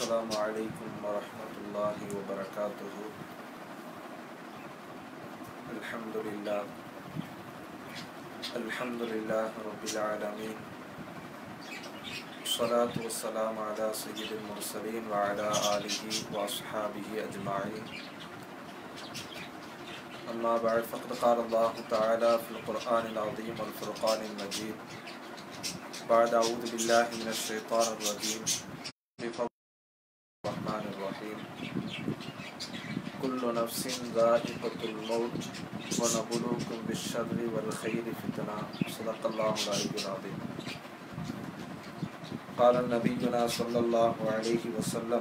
السلام عليكم ورحمة الله وبركاته الحمد لله الحمد لله رب العالمين الصلاة والسلام على سيد المرسلين وعلى آله وأصحابه أجمعين أما بعد فقد قال الله تعالى في القرآن العظيم والفرقان المجيد بعد أعوذ بالله من الشيطان الرجيم بفضل الرحمن الرحيم كل نفس ذائقة الموت ونبلوكم بالشر والخير فتنة صدق الله العلي العظيم قال نبينا صلى الله عليه وسلم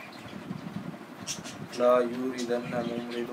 لا يوردن ممرض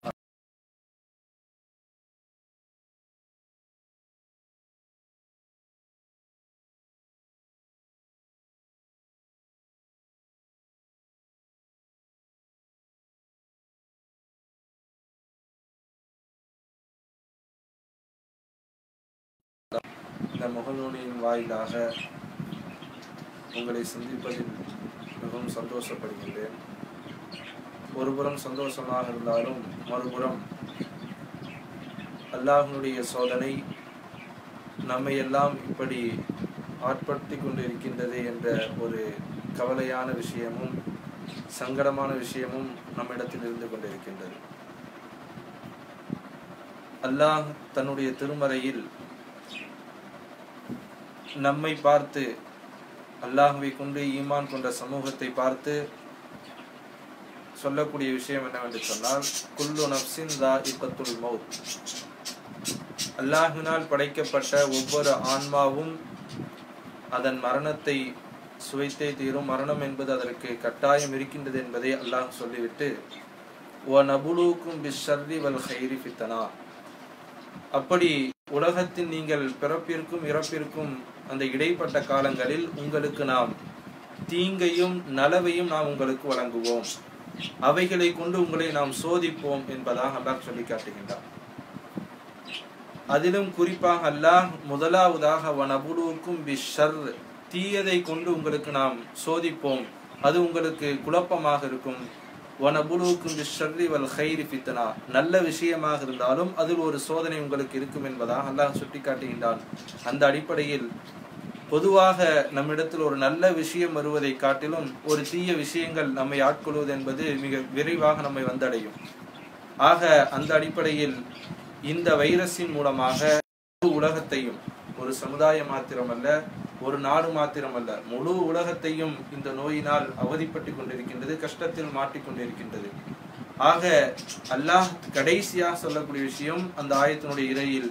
இந்த முகநூலின் வாயிலாக உங்களை சந்திப்பதில் மிகவும் சந்தோஷப்படுகின்றேன் ஒருபுறம் சந்தோஷமாக இருந்தாலும் மறுபுறம் அல்லாஹ்வுடைய சோதனை நம்மை எல்லாம் இப்படி ஆட்படுத்தி கொண்டு இருக்கின்றது என்ற ஒரு கவலையான விஷயமும் சங்கடமான விஷயமும் நம்மிடத்தில் இருந்து கொண்டிருக்கின்றது அல்லாஹ் தன்னுடைய திருமறையில் நம்மை பார்த்து அல்லாஹுவை கொண்டு ஈமான் கொண்ட சமூகத்தை பார்த்து சொல்லக்கூடிய விஷயம் என்னவென்று சொன்னால் குல்லு நப்சின் தா இக்கத்துல் மவுத் அல்லாஹினால் படைக்கப்பட்ட ஒவ்வொரு ஆன்மாவும் அதன் மரணத்தை சுவைத்தே தீரும் மரணம் என்பது அதற்கு கட்டாயம் இருக்கின்றது என்பதை அல்லாஹ் சொல்லிவிட்டு ஓ நபுலூக்கும் பிஷர்ரி வல் ஹைரி ஃபித்தனா அப்படி உலகத்தில் நீங்கள் பிறப்பிற்கும் இறப்பிற்கும் அந்த இடைப்பட்ட காலங்களில் உங்களுக்கு நாம் தீங்கையும் நலவையும் நாம் உங்களுக்கு வழங்குவோம் அவைகளை கொண்டு உங்களை நாம் சோதிப்போம் என்பதாக அல்லாஹ் சொல்லி காட்டுகின்றார் அதிலும் குறிப்பாக அல்லாஹ் முதலாவதாக வனபுலுவுக்கும் பிஷர் தீயதை கொண்டு உங்களுக்கு நாம் சோதிப்போம் அது உங்களுக்கு குழப்பமாக இருக்கும் வனபுலுவுக்கும் பிஷர்ரி வல் ஹைரி ஃபித்தனா நல்ல விஷயமாக இருந்தாலும் அதில் ஒரு சோதனை உங்களுக்கு இருக்கும் என்பதாக அல்லாஹ் சுட்டிக்காட்டுகின்றான் அந்த அடிப்படையில் பொதுவாக நம்மிடத்தில் ஒரு நல்ல விஷயம் வருவதை காட்டிலும் ஒரு தீய விஷயங்கள் நம்மை ஆட்கொள்வது என்பது மிக விரைவாக நம்மை வந்தடையும் ஆக அந்த அடிப்படையில் இந்த வைரஸின் மூலமாக முழு உலகத்தையும் ஒரு சமுதாயம் மாத்திரமல்ல ஒரு நாடு மாத்திரமல்ல முழு உலகத்தையும் இந்த நோயினால் அவதிப்பட்டு கொண்டிருக்கின்றது கஷ்டத்தில் மாட்டிக்கொண்டிருக்கின்றது ஆக அல்லாஹ் கடைசியாக சொல்லக்கூடிய விஷயம் அந்த ஆயத்தினுடைய இறையில்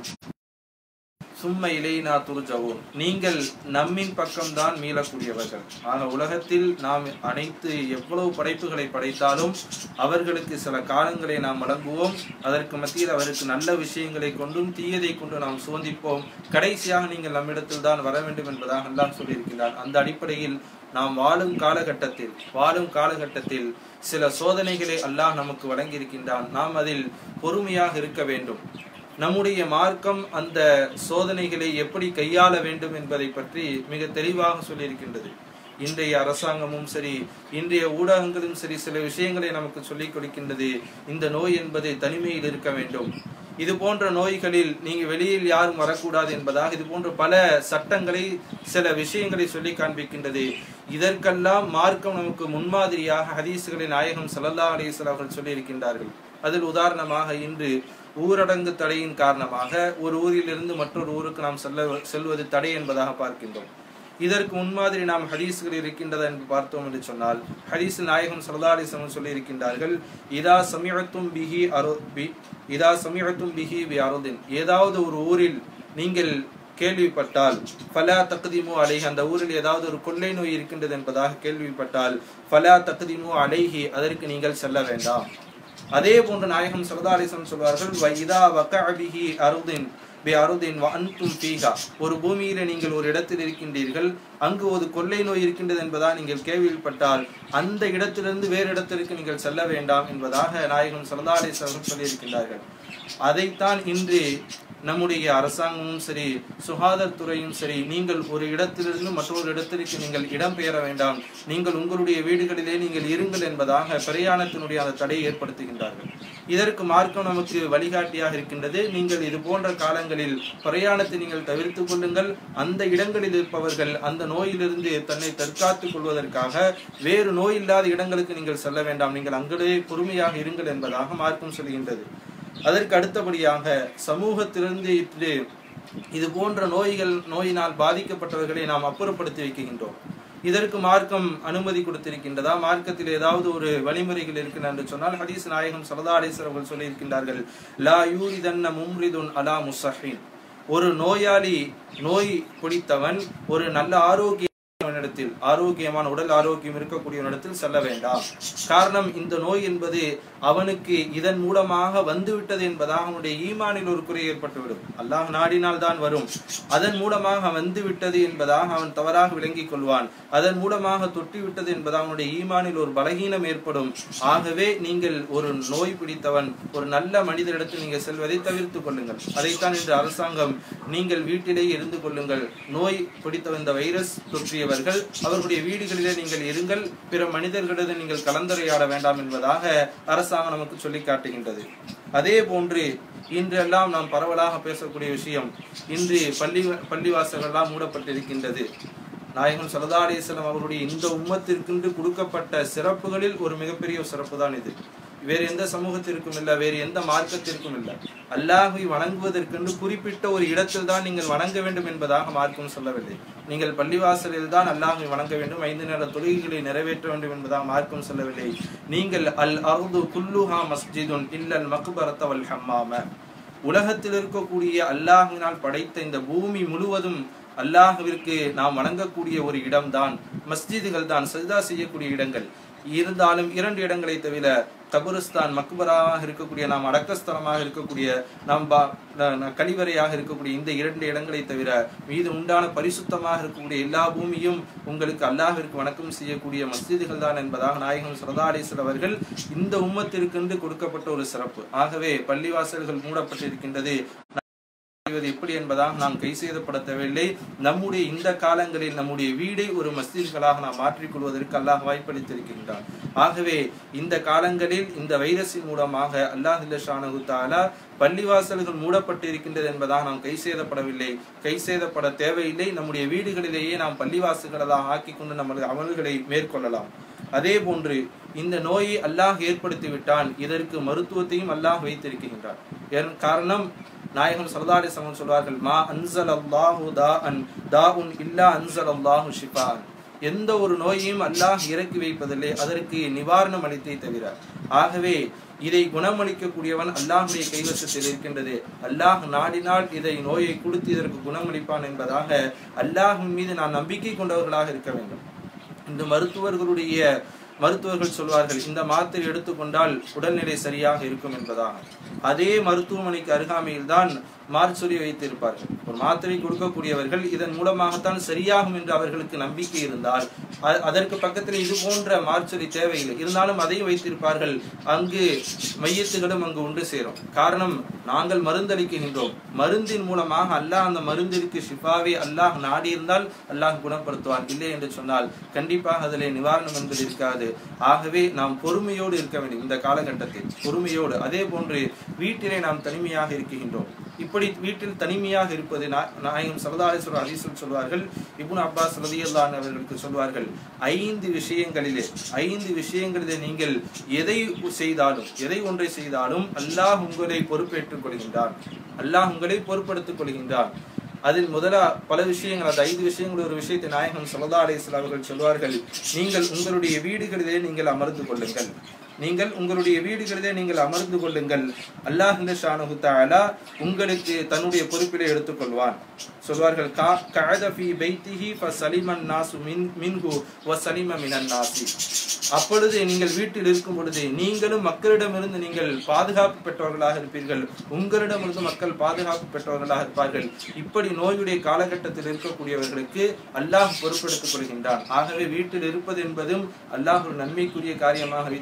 சும்ம இலைனா துருஜவும் நீங்கள் நம்மின் பக்கம்தான் மீளக்கூடியவர்கள் ஆக உலகத்தில் நாம் அனைத்து எவ்வளவு படைப்புகளை படைத்தாலும் அவர்களுக்கு சில காலங்களை நாம் வழங்குவோம் அதற்கு மத்தியில் அவருக்கு நல்ல விஷயங்களை கொண்டும் தீயதை கொண்டு நாம் சோதிப்போம் கடைசியாக நீங்கள் நம்மிடத்தில் தான் வர வேண்டும் என்பதாக எல்லாம் சொல்லியிருக்கிறார் அந்த அடிப்படையில் நாம் வாழும் காலகட்டத்தில் வாழும் காலகட்டத்தில் சில சோதனைகளை அல்லாஹ் நமக்கு வழங்கியிருக்கின்றான் நாம் அதில் பொறுமையாக இருக்க வேண்டும் நம்முடைய மார்க்கம் அந்த சோதனைகளை எப்படி கையாள வேண்டும் என்பதை பற்றி மிக தெளிவாக சொல்லியிருக்கின்றது இன்றைய அரசாங்கமும் சரி இன்றைய ஊடகங்களும் சரி சில விஷயங்களை நமக்கு சொல்லிக் கொடுக்கின்றது இந்த நோய் என்பது தனிமையில் இருக்க வேண்டும் இது போன்ற நோய்களில் நீங்க வெளியில் யாரும் வரக்கூடாது என்பதாக இது போன்ற பல சட்டங்களை சில விஷயங்களை சொல்லி காண்பிக்கின்றது இதற்கெல்லாம் மார்க்கம் நமக்கு முன்மாதிரியாக ஹதீசுகளின் நாயகம் சல்லல்லா அலிஸ்லாம் அவர்கள் சொல்லியிருக்கின்றார்கள் அதில் உதாரணமாக இன்று ஊரடங்கு தடையின் காரணமாக ஒரு ஊரில் இருந்து மற்றொரு ஊருக்கு நாம் செல்ல செல்வது தடை என்பதாக பார்க்கின்றோம் இதற்கு முன்மாதிரி நாம் ஹதீஸ்கள் இருக்கின்றதா என்று பார்த்தோம் என்று சொன்னால் ஹதீஸ் நாயகம் சரதாலிசம் சொல்லி இருக்கின்றார்கள் இதா சமீபத்தும் பிஹி அரு பி இதா சமீபத்தும் பிஹி பி அருதின் ஏதாவது ஒரு ஊரில் நீங்கள் கேள்விப்பட்டால் ஃபலா தகுதிமு அலைஹி அந்த ஊரில் ஏதாவது ஒரு கொள்ளை நோய் இருக்கின்றது என்பதாக கேள்விப்பட்டால் ஃபலா தகுதிமு அலைஹி அதற்கு நீங்கள் செல்ல வேண்டாம் அதே போன்று நாயகம் சரதாலிசம் சொல்வார்கள் வைதா வகஅபிஹி அருதின் பி அருதின் அன்தும் பீகா ஒரு பூமியில நீங்கள் ஒரு இடத்தில் இருக்கின்றீர்கள் அங்கு ஒரு கொள்ளை நோய் இருக்கின்றது என்பதா நீங்கள் கேள்விப்பட்டால் அந்த இடத்திலிருந்து வேறு இடத்திற்கு நீங்கள் செல்ல வேண்டாம் என்பதாக நாயகம் சரதாலிசம் சொல்லியிருக்கின்றார்கள் அதைத்தான் இன்று நம்முடைய அரசாங்கமும் சரி சுகாதாரத்துறையும் சரி நீங்கள் ஒரு இடத்திலிருந்து மற்றொரு இடத்திற்கு நீங்கள் இடம்பெயர வேண்டாம் நீங்கள் உங்களுடைய வீடுகளிலே நீங்கள் இருங்கள் என்பதாக பிரயாணத்தினுடைய அந்த தடையை ஏற்படுத்துகின்றார்கள் இதற்கு மார்க்கம் நமக்கு வழிகாட்டியாக இருக்கின்றது நீங்கள் இது போன்ற காலங்களில் பிரயாணத்தை நீங்கள் தவிர்த்துக் கொள்ளுங்கள் அந்த இடங்களில் இருப்பவர்கள் அந்த நோயிலிருந்து தன்னை தற்காத்துக் கொள்வதற்காக வேறு நோய் இல்லாத இடங்களுக்கு நீங்கள் செல்ல வேண்டாம் நீங்கள் அங்கே பொறுமையாக இருங்கள் என்பதாக மார்க்கம் சொல்கின்றது அதற்கு அடுத்தபடியாக சமூகத்திலிருந்து இது இது போன்ற நோய்கள் நோயினால் பாதிக்கப்பட்டவர்களை நாம் அப்புறப்படுத்தி வைக்கின்றோம் இதற்கு மார்க்கம் அனுமதி கொடுத்திருக்கின்றதா மார்க்கத்தில் ஏதாவது ஒரு வழிமுறைகள் இருக்கின்றன என்று சொன்னால் ஹதீஸ் நாயகம் சரதா அலிசர் அவர்கள் சொல்லியிருக்கின்றார்கள் லா யூரிதன்ன மும்ரிதுன் அலா முசஹின் ஒரு நோயாளி நோய் பிடித்தவன் ஒரு நல்ல ஆரோக்கிய இடத்தில் ஆரோக்கியமான உடல் ஆரோக்கியம் இருக்கக்கூடிய இடத்தில் செல்ல வேண்டாம் காரணம் இந்த நோய் என்பது அவனுக்கு இதன் மூலமாக வந்துவிட்டது என்பதாக அவனுடைய ஈமானில் ஒரு குறை ஏற்பட்டுவிடும் அல்லாஹ் நாடினால் தான் வரும் அதன் மூலமாக வந்து விட்டது என்பதாக அவன் தவறாக விளங்கிக் கொள்வான் அதன் மூலமாக தொட்டி விட்டது என்பதாக அவனுடைய ஈமானில் ஒரு பலகீனம் ஏற்படும் ஆகவே நீங்கள் ஒரு நோய் பிடித்தவன் ஒரு நல்ல மனிதரிடத்தில் நீங்கள் செல்வதை தவிர்த்துக் கொள்ளுங்கள் அதைத்தான் இன்று அரசாங்கம் நீங்கள் வீட்டிலேயே இருந்து கொள்ளுங்கள் நோய் பிடித்த இந்த வைரஸ் தொற்றியவர்கள் அவர்களுடைய வீடுகளிலே நீங்கள் இருங்கள் பிற மனிதர்களிடம் நீங்கள் கலந்துரையாட வேண்டாம் என்பதாக அரசாங்கம் நமக்கு சொல்லி காட்டுகின்றது அதே போன்று இன்றெல்லாம் நாம் பரவலாக பேசக்கூடிய விஷயம் இன்று பள்ளி பள்ளிவாசல்கள்லாம் மூடப்பட்டிருக்கின்றது நாயகம் சரதா அலிஸ்லாம் அவருடைய இந்த உம்மத்திற்கென்று கொடுக்கப்பட்ட சிறப்புகளில் ஒரு மிகப்பெரிய சிறப்பு தான் இது வேறு எந்த சமூகத்திற்கும் இல்லை வேறு எந்த மார்க்கத்திற்கும் இல்லை அல்லாஹை வணங்குவதற்கென்று குறிப்பிட்ட ஒரு இடத்தில் தான் நீங்கள் வணங்க வேண்டும் என்பதாக மார்க்கம் சொல்லவில்லை நீங்கள் பள்ளிவாசலில் தான் அல்லாஹை வணங்க வேண்டும் ஐந்து நேர தொழுகைகளை நிறைவேற்ற வேண்டும் என்பதாக மார்க்கம் சொல்லவில்லை நீங்கள் அல் அருது குல்லுஹா மஸ்ஜிதுன் இல்லல் மக்பரத்த வல் ஹம்மாம உலகத்தில் இருக்கக்கூடிய அல்லாஹினால் படைத்த இந்த பூமி முழுவதும் அல்லாஹுவிற்கு நாம் வணங்கக்கூடிய ஒரு இடம்தான் மஸ்ஜிதுகள் தான் சஜிதா செய்யக்கூடிய இடங்கள் இருந்தாலும் இரண்டு இடங்களை தவிர கபருஸ்தான் மக்பராக இருக்கக்கூடிய நாம் அடக்கஸ்தலமாக இருக்கக்கூடிய நாம் கழிவறையாக இருக்கக்கூடிய இந்த இரண்டு இடங்களை தவிர மீது உண்டான பரிசுத்தமாக இருக்கக்கூடிய எல்லா பூமியும் உங்களுக்கு அல்லாஹிற்கு வணக்கம் செய்யக்கூடிய மஸ்ஜிதுகள் தான் என்பதாக நாயகம் சரதா அலிஸ்வல் அவர்கள் இந்த உம்மத்திற்கென்று கொடுக்கப்பட்ட ஒரு சிறப்பு ஆகவே பள்ளிவாசல்கள் மூடப்பட்டிருக்கின்றது செய்வது எப்படி என்பதாக நாம் கை செய்தப்பட தேவையில்லை நம்முடைய இந்த காலங்களில் நம்முடைய வீடை ஒரு மஸ்ஜித்களாக நாம் மாற்றிக்கொள்வதற்கு அல்லாஹ் வாய்ப்பளித்திருக்கின்றான் ஆகவே இந்த காலங்களில் இந்த வைரஸின் மூலமாக அல்லாஹ் தாலா பள்ளிவாசல்கள் மூடப்பட்டு இருக்கின்றது என்பதாக நாம் கை செய்தப்படவில்லை கை செய்தப்பட தேவையில்லை நம்முடைய வீடுகளிலேயே நாம் பள்ளிவாசல்களாக ஆக்கி கொண்டு நமது அமல்களை மேற்கொள்ளலாம் அதே போன்று இந்த நோயை அல்லாஹ் ஏற்படுத்தி விட்டான் இதற்கு மருத்துவத்தையும் அல்லாஹ் வைத்திருக்கின்றான் காரணம் நாயகம் சரதாரி சமன் சொல்வார்கள் மா அன்சல் அல்லாஹு தா அன் தா உன் இல்லா அன்சல் அல்லாஹு ஷிஃபான் எந்த ஒரு நோயையும் அல்லாஹ் இறக்கி வைப்பதில்லை அதற்கு நிவாரணம் அளித்தே தவிர ஆகவே இதை குணமளிக்கக்கூடியவன் அல்லாஹுடைய கைவசத்தில் இருக்கின்றது அல்லாஹ் நாடினால் இதை நோயை கொடுத்து இதற்கு குணமளிப்பான் என்பதாக அல்லாஹின் மீது நான் நம்பிக்கை கொண்டவர்களாக இருக்க வேண்டும் இந்த மருத்துவர்களுடைய மருத்துவர்கள் சொல்வார்கள் இந்த மாத்திரை எடுத்துக்கொண்டால் உடல்நிலை சரியாக இருக்கும் என்பதாக அதே மருத்துவமனைக்கு அருகாமையில் தான் மார்ச்சொலி வைத்திருப்பார்கள் ஒரு மாத்திரை கொடுக்கக்கூடியவர்கள் இதன் மூலமாகத்தான் சரியாகும் என்று அவர்களுக்கு நம்பிக்கை இருந்தால் அதற்கு பக்கத்தில் இது போன்ற மார்ச்சொலி தேவையில்லை இருந்தாலும் அதையும் வைத்திருப்பார்கள் அங்கு மையத்துகளும் அங்கு ஒன்று சேரும் காரணம் நாங்கள் மருந்தளிக்கின்றோம் மருந்தின் மூலமாக அல்லாஹ் அந்த மருந்திற்கு ஷிஃபாவை அல்லாஹ் நாடி இருந்தால் அல்லாஹ் குணப்படுத்துவார் இல்லை என்று சொன்னால் கண்டிப்பாக அதிலே நிவாரணம் என்பது இருக்காது ஆகவே நாம் பொறுமையோடு இருக்க வேண்டும் இந்த காலகட்டத்தில் பொறுமையோடு அதே போன்று வீட்டிலே நாம் தனிமையாக இருக்கின்றோம் இப்படி வீட்டில் தனிமையாக இருப்பது நாயகம் சரதாரேஸ்வரர் ஹதீஸில் சொல்வார்கள் இப்னு அப்பாஸ் ரதியல்லான் அவர்களுக்கு சொல்வார்கள் ஐந்து விஷயங்களிலே ஐந்து விஷயங்களிலே நீங்கள் எதை செய்தாலும் எதை ஒன்றை செய்தாலும் அல்லாஹ் உங்களை பொறுப்பேற்றுக் கொள்கின்றான் அல்லாஹ் உங்களை பொறுப்படுத்திக் கொள்கின்றான் அதில் முதலா பல விஷயங்கள் அந்த ஐந்து விஷயங்கள் ஒரு விஷயத்தை நாயகம் சல்லா அலிஸ்லாம் அவர்கள் சொல்வார்கள் நீங்கள் உங்களுடைய வீடுகளிலே நீங்கள் அமர்ந்து கொள்ளுங்கள் நீங்கள் உங்களுடைய வீடுகளிலே நீங்கள் அமர்ந்து கொள்ளுங்கள் அல்லாஹ் ஷானஹு தஆலா உங்களுக்கு தன்னுடைய பொறுப்பிலே எடுத்துக்கொள்வான் சொல்வார்கள் கா கஅத ஃபீ பைத்திஹி ஃபஸலிமன் நாசு மின் மின்ஹு வஸலிம மினன் நாசி அப்பொழுது நீங்கள் வீட்டில் இருக்கும் பொழுது நீங்களும் மக்களிடமிருந்து நீங்கள் பாதுகாப்பு பெற்றவர்களாக இருப்பீர்கள் உங்களிடமிருந்து மக்கள் பாதுகாப்பு பெற்றவர்களாக இருப்பார்கள் இப்படி நோயுடைய காலகட்டத்தில் இருக்கக்கூடியவர்களுக்கு அல்லாஹ் பொறுப்பெடுத்துக் கொள்கின்றான் ஆகவே வீட்டில் இருப்பது என்பதும் அல்லாஹ் ஒரு நன்மைக்குரிய காரியமாக வைத்திருக்கின்றான்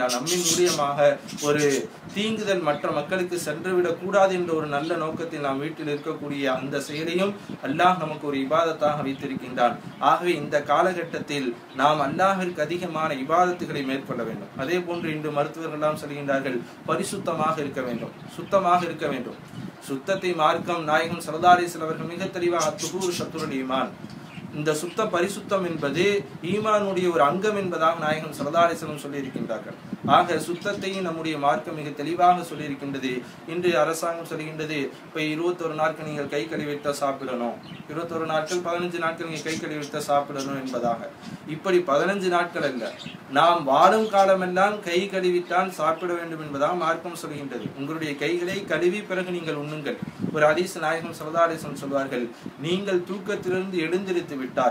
நம்மின் மூலியமாக ஒரு தீங்குதல் மற்ற மக்களுக்கு சென்றுவிடக் கூடாது என்ற ஒரு நல்ல நோக்கத்தில் நாம் வீட்டில் இருக்கக்கூடிய அந்த செயலையும் அல்லாஹ் நமக்கு ஒரு இபாதத்தாக வைத்திருக்கின்றான் ஆகவே இந்த காலகட்டத்தில் நாம் அல்லாஹிற்கு அதிகமான இபாதத்துகளை மேற்கொள்ள வேண்டும் அதே போன்று இன்று மருத்துவர்கள் எல்லாம் சொல்கின்றார்கள் பரிசுத்தமாக இருக்க வேண்டும் சுத்தமாக இருக்க வேண்டும் சுத்தத்தை மார்க்கம் நாயகம் சரதாரிசல் அவர்கள் மிக தெளிவாக துகூர் சத்துருள் ஈமான் இந்த சுத்த பரிசுத்தம் என்பது ஈமானுடைய ஒரு அங்கம் என்பதாக நாயகம் சரதாரிசலம் சொல்லியிருக்கின்றார்கள் ஆக சுத்தத்தையும் நம்முடைய மார்க்கம் மிக தெளிவாக சொல்லியிருக்கின்றது இன்று அரசாங்கம் சொல்கின்றது இப்ப இருபத்தொரு நாட்கள் நீங்கள் கை கழுவித்த சாப்பிடணும் இருபத்தொரு நாட்கள் பதினஞ்சு நாட்கள் நீங்கள் கை கழுவித்த சாப்பிடணும் என்பதாக இப்படி பதினஞ்சு நாட்கள் அல்ல நாம் வாழும் காலமெல்லாம் கை கழுவித்தான் சாப்பிட வேண்டும் என்பதாக மார்க்கம் சொல்கின்றது உங்களுடைய கைகளை கழுவி பிறகு நீங்கள் உண்ணுங்கள் ஒரு ஹதீஸ் நாயகம் சரதாரிசம் சொல்வார்கள் நீங்கள் தூக்கத்திலிருந்து எழுந்திருத்து விட்டார்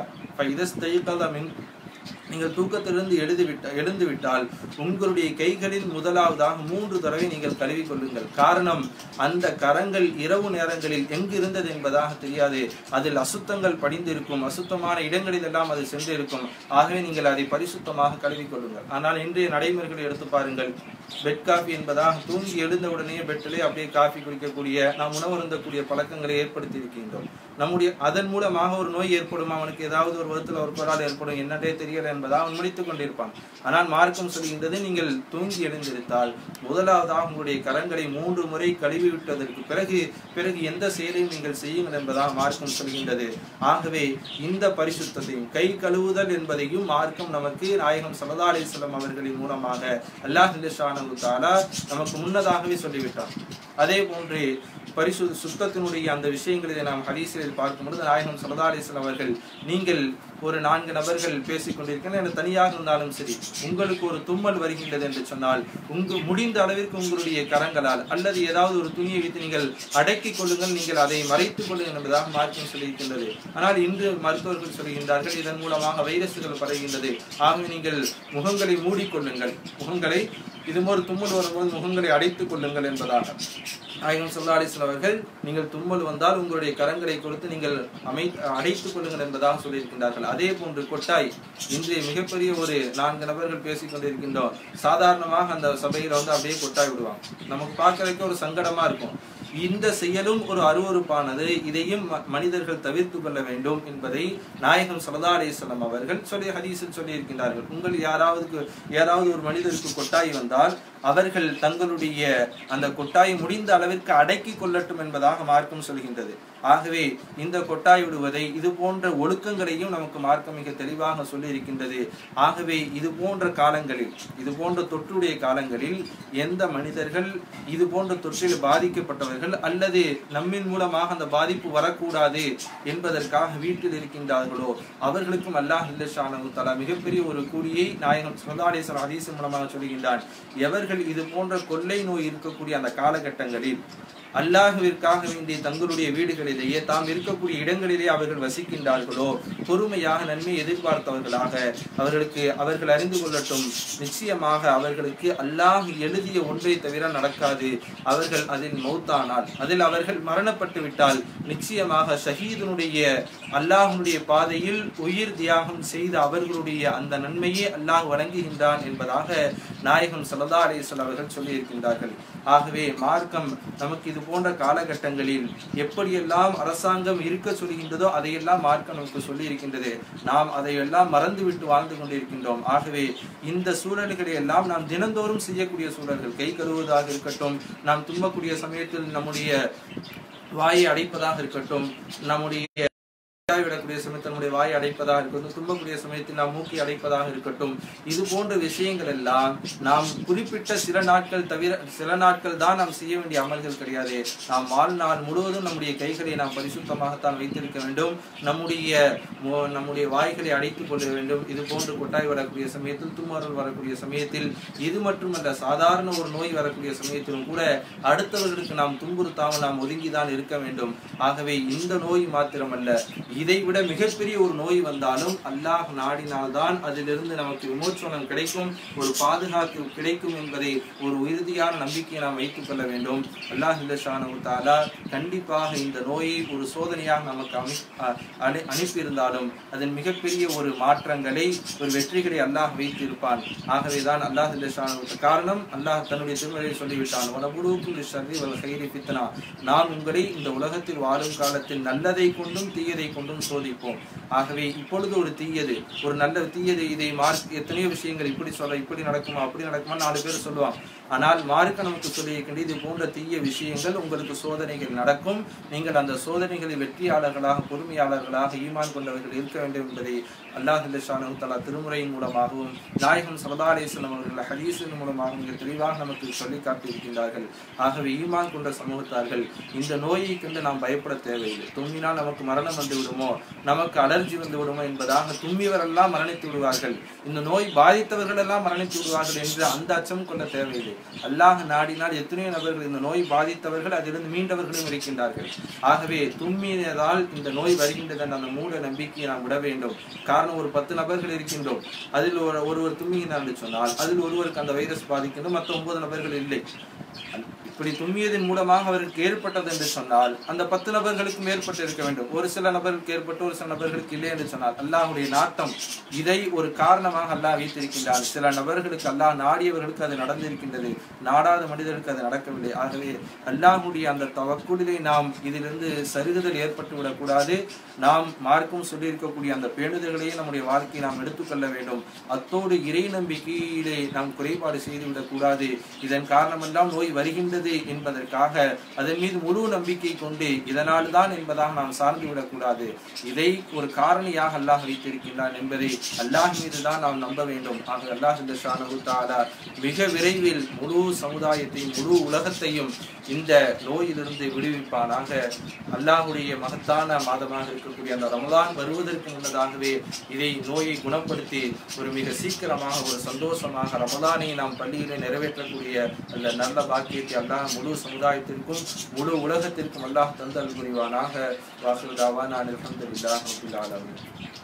மின் நீங்கள் தூக்கத்திலிருந்து எழுது விட்ட எழுந்து விட்டால் உங்களுடைய கைகளில் முதலாவதாக மூன்று தடவை நீங்கள் கழுவி கொள்ளுங்கள் காரணம் அந்த கரங்கள் இரவு நேரங்களில் எங்கு இருந்தது என்பதாக தெரியாது அதில் அசுத்தங்கள் படிந்திருக்கும் அசுத்தமான இடங்களில் எல்லாம் அது சென்று இருக்கும் ஆகவே நீங்கள் அதை பரிசுத்தமாக கழுவி கொள்ளுங்கள் ஆனால் இன்றைய நடைமுறைகளை எடுத்து பாருங்கள் பெட் காஃபி என்பதாக தூங்கி எழுந்த உடனே பெட்டிலே அப்படியே காஃபி குடிக்கக்கூடிய நாம் உணவருந்தக்கூடிய பழக்கங்களை ஏற்படுத்தி இருக்கின்றோம் நம்முடைய அதன் மூலமாக ஒரு நோய் ஏற்படும் அவனுக்கு ஏதாவது ஒரு விதத்தில் ஒரு குரல் ஏற்படும் என்னட்டே தெரியல என்பதாக அவன் முடித்துக் கொண்டிருப்பான் ஆனால் மார்க்கம் சொல்கின்றது நீங்கள் தூங்கி எழுந்திருத்தால் முதலாவதாக உங்களுடைய கரங்களை மூன்று முறை கழுவி விட்டதற்கு பிறகு பிறகு எந்த செயலையும் நீங்கள் செய்யுங்கள் என்பதாக மார்க்கம் சொல்கின்றது ஆகவே இந்த பரிசுத்தத்தையும் கை கழுவுதல் என்பதையும் மார்க்கம் நமக்கு நாயகம் சல்லா அலிஸ்லாம் அவர்களின் மூலமாக அல்லாஹ் தாலா நமக்கு முன்னதாகவே சொல்லிவிட்டார் அதே போன்று பரிசு சுத்தத்தினுடைய அந்த விஷயங்களை நாம் ஹதீஸில் பார்க்கும்பொழுது நாயகம் சல்லா அலிஸ்லாம் அவர்கள் நீங்கள் ஒரு நான்கு நபர்கள் பேசிக் கொண்டிருக்கிறேன் என தனியாக இருந்தாலும் சரி உங்களுக்கு ஒரு தும்மல் வருகின்றது என்று சொன்னால் உங்க முடிந்த அளவிற்கு உங்களுடைய கரங்களால் அல்லது ஏதாவது ஒரு துணியை வைத்து நீங்கள் அடக்கிக் கொள்ளுங்கள் நீங்கள் அதை மறைத்துக் கொள்ளுங்கள் என்பதாக மார்க்கம் சொல்லியிருக்கின்றது ஆனால் இன்று மருத்துவர்கள் சொல்கின்றார்கள் இதன் மூலமாக வைரசுகள் பரவுகின்றது ஆகவே நீங்கள் முகங்களை மூடிக்கொள்ளுங்கள் முகங்களை இது ஒரு தும்மல் வரும்போது முகங்களை அடைத்துக் கொள்ளுங்கள் என்பதாக நாயகம் சொல்லா அலிஸ்லாம் அவர்கள் நீங்கள் தும்மல் வந்தால் உங்களுடைய கரங்களை கொடுத்து நீங்கள் அமை அடைத்துக் கொள்ளுங்கள் என்பதாக சொல்லியிருக்கின்றார்கள் அதே போன்று கொட்டாய் இன்றைய மிகப்பெரிய ஒரு நான்கு நபர்கள் பேசிக் கொண்டிருக்கின்றோம் சாதாரணமாக அந்த சபையில வந்து அப்படியே கொட்டாய் விடுவாங்க நமக்கு பார்க்கறதுக்கு ஒரு சங்கடமா இருக்கும் இந்த செயலும் ஒரு அருவறுப்பானது இதையும் ம- மனிதர்கள் தவிர்த்து கொள்ள வேண்டும் என்பதை நாயகம் சல்லா அலிஸ்லாம் அவர்கள் சொல்லி ஹதீஸில் சொல்லி இருக்கின்றார்கள் உங்கள் யாராவது யாராவது ஒரு மனிதருக்கு கொட்டாய் வந்தால் அவர்கள் தங்களுடைய அந்த கொட்டாயை முடிந்த அளவிற்கு அடக்கி கொள்ளட்டும் என்பதாக மார்க்கம் சொல்கின்றது ஆகவே இந்த கொட்டாய் விடுவதை இது போன்ற ஒழுக்கங்களையும் நமக்கு மார்க்கம் மிக தெளிவாக சொல்லி இருக்கின்றது ஆகவே இது போன்ற காலங்களில் இது போன்ற தொற்றுடைய காலங்களில் எந்த மனிதர்கள் இது போன்ற தொற்றில் பாதிக்கப்பட்டவர்கள் அல்லது நம்மின் மூலமாக அந்த பாதிப்பு வரக்கூடாது என்பதற்காக வீட்டில் இருக்கின்றார்களோ அவர்களுக்கும் அல்லாஹ் இல்லஷானு தலா மிகப்பெரிய ஒரு கூலியை நாயகம் சுல்லாடேஸ்வரர் ஹதீஸ் மூலமாக சொல்கின்றான் எவர்கள் இது போன்ற கொள்ளை நோய் இருக்கக்கூடிய அந்த காலகட்டங்களில் அல்லாஹுவிற்காக வேண்டி தங்களுடைய வீடுகளிலேயே தாம் இருக்கக்கூடிய இடங்களிலே அவர்கள் வசிக்கின்றார்களோ பொறுமையாக நன்மை எதிர்பார்த்தவர்களாக அவர்களுக்கு அவர்கள் அறிந்து கொள்ளட்டும் நிச்சயமாக அவர்களுக்கு அல்லாஹ் எழுதிய ஒன்றை தவிர நடக்காது அவர்கள் அதில் மௌத்தானால் அதில் அவர்கள் மரணப்பட்டு விட்டால் நிச்சயமாக ஷஹீதனுடைய அல்லாஹ்வுடைய பாதையில் உயிர் தியாகம் செய்த அவர்களுடைய அந்த நன்மையே அல்லாஹ் வழங்குகின்றான் என்பதாக நாயகம் சல்லா அலிஸ்வல் அவர்கள் சொல்லியிருக்கின்றார்கள் ஆகவே மார்க்கம் நமக்கு இது போன்ற காலகட்டங்களில் எப்படியெல்லாம் அரசாங்கம் இருக்க சொல்கின்றதோ அதையெல்லாம் மார்க்கம் நமக்கு சொல்லி இருக்கின்றது நாம் அதையெல்லாம் மறந்துவிட்டு வாழ்ந்து கொண்டிருக்கின்றோம் ஆகவே இந்த சூழல்களை எல்லாம் நாம் தினந்தோறும் செய்யக்கூடிய சூழல்கள் கை கழுவுவதாக இருக்கட்டும் நாம் துன்பக்கூடிய சமயத்தில் நம்முடைய வாயை அடைப்பதாக இருக்கட்டும் நம்முடைய வாய் விடக்கூடிய சமயத்தில் நம்முடைய வாயை அடைப்பதாக இருக்கட்டும் துன்பக்கூடிய சமயத்தில் நாம் மூக்கி அடைப்பதாக இருக்கட்டும் இது போன்ற விஷயங்கள் எல்லாம் நாம் குறிப்பிட்ட சில நாட்கள் தவிர சில நாட்கள் தான் நாம் செய்ய வேண்டிய அமல்கள் கிடையாது நாம் வாழ்நாள் முழுவதும் நம்முடைய கைகளை நாம் பரிசுத்தமாகத்தான் வைத்திருக்க வேண்டும் நம்முடைய மோ- நம்முடைய வாய்களை அடைத்துக் கொள்ள வேண்டும் இது போன்று கொட்டாய் வரக்கூடிய சமயத்தில் தும்மாறல் வரக்கூடிய சமயத்தில் இது மட்டுமல்ல சாதாரண ஒரு நோய் வரக்கூடிய சமயத்திலும் கூட அடுத்தவர்களுக்கு நாம் துன்புறுத்தாமல் நாம் ஒதுங்கிதான் இருக்க வேண்டும் ஆகவே இந்த நோய் மாத்திரமல்ல இதை விட மிகப்பெரிய ஒரு நோய் வந்தாலும் அல்லாஹ் நாடினால்தான் அதிலிருந்து நமக்கு விமோச்சனம் கிடைக்கும் ஒரு பாதுகாப்பு கிடைக்கும் என்பதை ஒரு உறுதியான நம்பிக்கையை நாம் வைத்துக் கொள்ள வேண்டும் அல்லாஹ் இல்லஷானு தாலா கண்டிப்பாக இந்த நோயை ஒரு சோதனையாக நமக்கு அமை அ- அனு- அனுப்பியிருந்தாலும் அதன் மிகப்பெரிய ஒரு மாற்றங்களை ஒரு வெற்றிகளை அல்லாஹ் வைத்திருப்பான் ஆகவேதான் அல்லாஹ் இல்லஷானு காரணம் அல்லாஹ் தன்னுடைய திருமறையில் சொல்லிவிட்டான் உனபுடுக்கும் ஷர்ரி வல் கைரி பித்தனா நான் உங்களை இந்த உலகத்தில் வாழும் காலத்தில் நல்லதை கொண்டும் தீயதை கொண்டும் சோதிப்போம் ஆகவே இப்பொழுது ஒரு தீயது ஒரு நல்ல தீயது இதை மார்க் எத்தனையோ விஷயங்கள் இப்படி சொல்ல இப்படி நடக்குமா அப்படி நடக்குமா நாலு பேர் சொல்லுவாங்க ஆனால் மார்க்க நமக்கு சொல்லியிருக்கின்ற இது போன்ற தீய விஷயங்கள் உங்களுக்கு சோதனைகள் நடக்கும் நீங்கள் அந்த சோதனைகளில் வெற்றியாளர்களாக பொறுமையாளர்களாக ஈமான் கொண்டவர்கள் இருக்க வேண்டும் என்பதை அல்லாஹ் ஷானு தலா திருமுறையின் மூலமாகவும் நாயகம் சல்லா அலிஸ்லாம் அவர்கள் ஹதீஸின் மூலமாகவும் மிக தெளிவாக நமக்கு சொல்லி காட்டியிருக்கின்றார்கள் ஆகவே ஈமான் கொண்ட சமூகத்தார்கள் இந்த நோயை கண்டு நாம் பயப்பட தேவையில்லை தும்மினால் நமக்கு மரணம் வந்து விடுமோ நமக்கு அலர்ஜி வந்து விடுமோ என்பதாக தும்மியவரெல்லாம் மரணித்து விடுவார்கள் இந்த நோய் பாதித்தவர்கள் எல்லாம் மரணித்து விடுவார்கள் என்று அந்த அச்சம் கொள்ள தேவையில்லை அல்லாஹ் நாடினால் எத்தனையோ நபர்கள் இந்த நோய் பாதித்தவர்கள் அதிலிருந்து மீண்டவர்களும் இருக்கின்றார்கள் ஆகவே தும்மியதால் இந்த நோய் வருகின்றது என்ற அந்த மூட நம்பிக்கையை நாம் விட வேண்டும் காரணம் ஒரு பத்து நபர்கள் இருக்கின்றோம் அதில் ஒரு ஒருவர் தும்மினார் என்று சொன்னால் அதில் ஒருவருக்கு அந்த வைரஸ் பாதிக்கின்றது மற்ற ஒன்பது நபர்கள் இல்லை இப்படி தும்மியதன் மூலமாக அவருக்கு ஏற்பட்டது என்று சொன்னால் அந்த பத்து நபர்களுக்கும் ஏற்பட்டு இருக்க வேண்டும் ஒரு சில நபர்களுக்கு ஏற்பட்டு ஒரு சில நபர்களுக்கு இல்லை என்று சொன்னால் அல்லாஹ்வுடைய நாட்டம் இதை ஒரு காரணமாக அல்லாஹ் வைத்திருக்கின்றான் சில நபர்களுக்கு அல்லாஹ் நாடியவர்களுக்கு அது நடந்திருக்கின்றது நாடாத மனிதர்களுக்கு அது நடக்கவில்லை ஆகவே அல்லாஹ்வுடைய அந்த தவக்குலிலே நாம் இதிலிருந்து சருகுதல் ஏற்பட்டு விடக்கூடாது நாம் மார்க்கும் சொல்லியிருக்கக்கூடிய அந்த பேணுதல்களையே நம்முடைய வாழ்க்கையை நாம் எடுத்துக்கொள்ள வேண்டும் அத்தோடு இறை நம்பிக்கையிலே நாம் குறைபாடு செய்துவிடக் கூடாது இதன் காரணமெல்லாம் நோய் வருகின்றது என்பதற்காக அதன் மீது முழு நம்பிக்கை கொண்டு இதனால் தான் என்பதாக நாம் சார்ந்து விடக்கூடாது இதை ஒரு காரணியாக அல்லாஹ் வைத்திருக்கின்றான் என்பதை அல்லாஹ் மீது தான் நாம் நம்ப வேண்டும் ஆக அல்லாஹ் ஷானஹு தஆலா மிக விரைவில் முழு சமுதாயத்தையும் முழு உலகத்தையும் இந்த நோயிலிருந்து விடுவிப்பானாக அல்லாஹ்வுடைய மகத்தான மாதமாக இருக்கக்கூடிய அந்த ரமலான் வருவதற்கு முன்னதாகவே இதை நோயை குணப்படுத்தி ஒரு மிக சீக்கிரமாக ஒரு சந்தோஷமாக ரமலானை நாம் பள்ளியிலே நிறைவேற்றக்கூடிய அந்த நல்ல பாக்கியத்தை அல்லாஹ் முழு சமுதாயத்திற்கும் முழு உலகத்திற்கும் அல்லாஹ் தந்தல் புரிவானாக வாசுதாவான் அல்ஹம்துலில்லாஹ் ரப்பில் ஆலமீன்